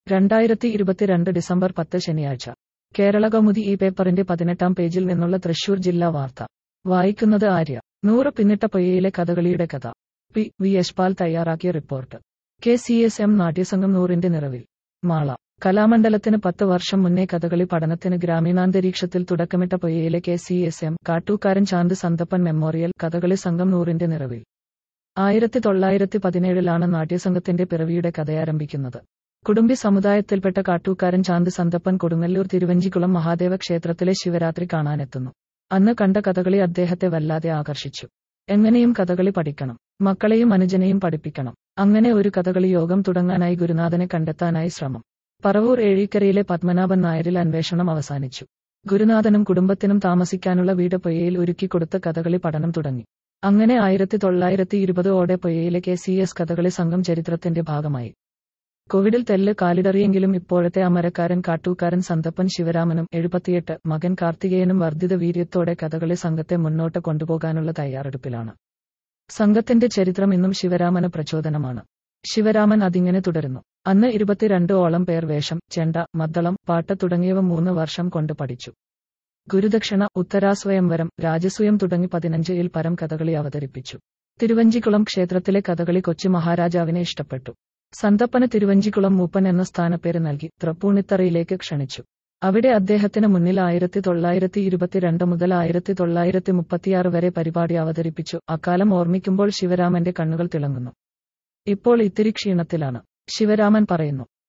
രണ്ടായിരത്തി ഇരുപത്തിരണ്ട് ഡിസംബർ പത്ത് ശനിയാഴ്ച കേരള കൗമുദി ഈ പേപ്പറിന്റെ പതിനെട്ടാം പേജിൽ നിന്നുള്ള തൃശൂർ ജില്ലാ വാർത്ത വായിക്കുന്നത് ആര്യ നൂറ് പിന്നിട്ട പൊയ്യയിലെ കഥകളിയുടെ കഥ പി വി യശ്പാൽ തയ്യാറാക്കിയ report K C S M നാട്യസംഘം നൂറിന്റെ നിറവിൽ മാള കലാമണ്ഡലത്തിന് പത്ത് വർഷം മുന്നേ കഥകളി പഠനത്തിന് ഗ്രാമീണാന്തരീക്ഷത്തിൽ തുടക്കമിട്ട പൊയ്യയിലെ K C S M Kattookkaran Chanth Santhappan memorial Kathakali സംഘം നൂറിന്റെ നിറവിൽ ആയിരത്തി തൊള്ളായിരത്തി പതിനേഴിലാണ് നാട്യസംഘത്തിന്റെ പിറവിയുടെ കഥയാരംഭിക്കുന്നത് കുടുംബി സമുദായത്തിൽപ്പെട്ട കാട്ടൂക്കാരൻ ചാന്ത് സന്തപ്പൻ കൊടുങ്ങല്ലൂർ തിരുവഞ്ചിക്കുളം മഹാദേവ ക്ഷേത്രത്തിലെ ശിവരാത്രി കാണാനെത്തുന്നു അന്ന് കണ്ട കഥകളി അദ്ദേഹത്തെ വല്ലാതെ ആകർഷിച്ചു എങ്ങനെയും കഥകളി പഠിക്കണം മക്കളെയും അനുജനെയും പഠിപ്പിക്കണം അങ്ങനെ ഒരു കഥകളി യോഗം തുടങ്ങാനായി ഗുരുനാഥനെ കണ്ടെത്താനായി ശ്രമം പറവൂർ ഏഴിക്കരയിലെ പത്മനാഭൻ നായരിൽ അന്വേഷണം അവസാനിച്ചു ഗുരുനാഥനും കുടുംബത്തിനും താമസിക്കാനുള്ള വീട് പൊയ്യയിൽ ഒരുക്കിക്കൊടുത്ത് കഥകളി പഠനം തുടങ്ങി അങ്ങനെ ആയിരത്തി തൊള്ളായിരത്തി ഇരുപത് ഓടെ പൊയ്യയിലെ കെ സി എസ് കഥകളി സംഘം ചരിത്രത്തിന്റെ ഭാഗമായി കോവിഡിൽ തെല്ല് കാലിടറിയെങ്കിലും ഇപ്പോഴത്തെ അമരക്കാരൻ കാട്ടൂക്കാരൻ സന്തപ്പൻ ശിവരാമനും എഴുപത്തിയെട്ട് മകൻ കാർത്തികേയനും വർദ്ധിത വീര്യത്തോടെ കഥകളി സംഘത്തെ മുന്നോട്ട് കൊണ്ടുപോകാനുള്ള തയ്യാറെടുപ്പിലാണ് സംഘത്തിന്റെ ചരിത്രം ഇന്നും ശിവരാമന് പ്രചോദനമാണ് ശിവരാമൻ അതിങ്ങനെ തുടരുന്നു അന്ന് ഇരുപത്തിരണ്ട് ഓളം പേർ വേഷം ചെണ്ട മദ്ദളം പാട്ട് തുടങ്ങിയവ മൂന്ന് വർഷം കൊണ്ട് പഠിച്ചു ഗുരുദക്ഷിണ ഉത്തരാസ്വയംവരം രാജസ്വയം തുടങ്ങി പതിനഞ്ച് ഇൽ പരം കഥകളി അവതരിപ്പിച്ചു തിരുവഞ്ചിക്കുളം ക്ഷേത്രത്തിലെ കഥകളി കൊച്ചി മഹാരാജാവിനെ ഇഷ്ടപ്പെട്ടു സന്തപ്പന് തിരുവഞ്ചിക്കുളം മൂപ്പൻ എന്ന സ്ഥാനപ്പേര് നൽകി തൃപ്പൂണിത്തറയിലേക്ക് ക്ഷണിച്ചു അവിടെ അദ്ദേഹത്തിന് മുന്നിൽ ആയിരത്തി തൊള്ളായിരത്തി ഇരുപത്തിരണ്ട് മുതൽ ആയിരത്തി തൊള്ളായിരത്തി മുപ്പത്തിയാറ് വരെ പരിപാടി അവതരിപ്പിച്ചു അക്കാലം ഓർമ്മിക്കുമ്പോൾ ശിവരാമന്റെ കണ്ണുകൾ തിളങ്ങുന്നു ഇപ്പോൾ ഇത്തിരി ക്ഷീണത്തിലാണ് ശിവരാമൻ പറയുന്നു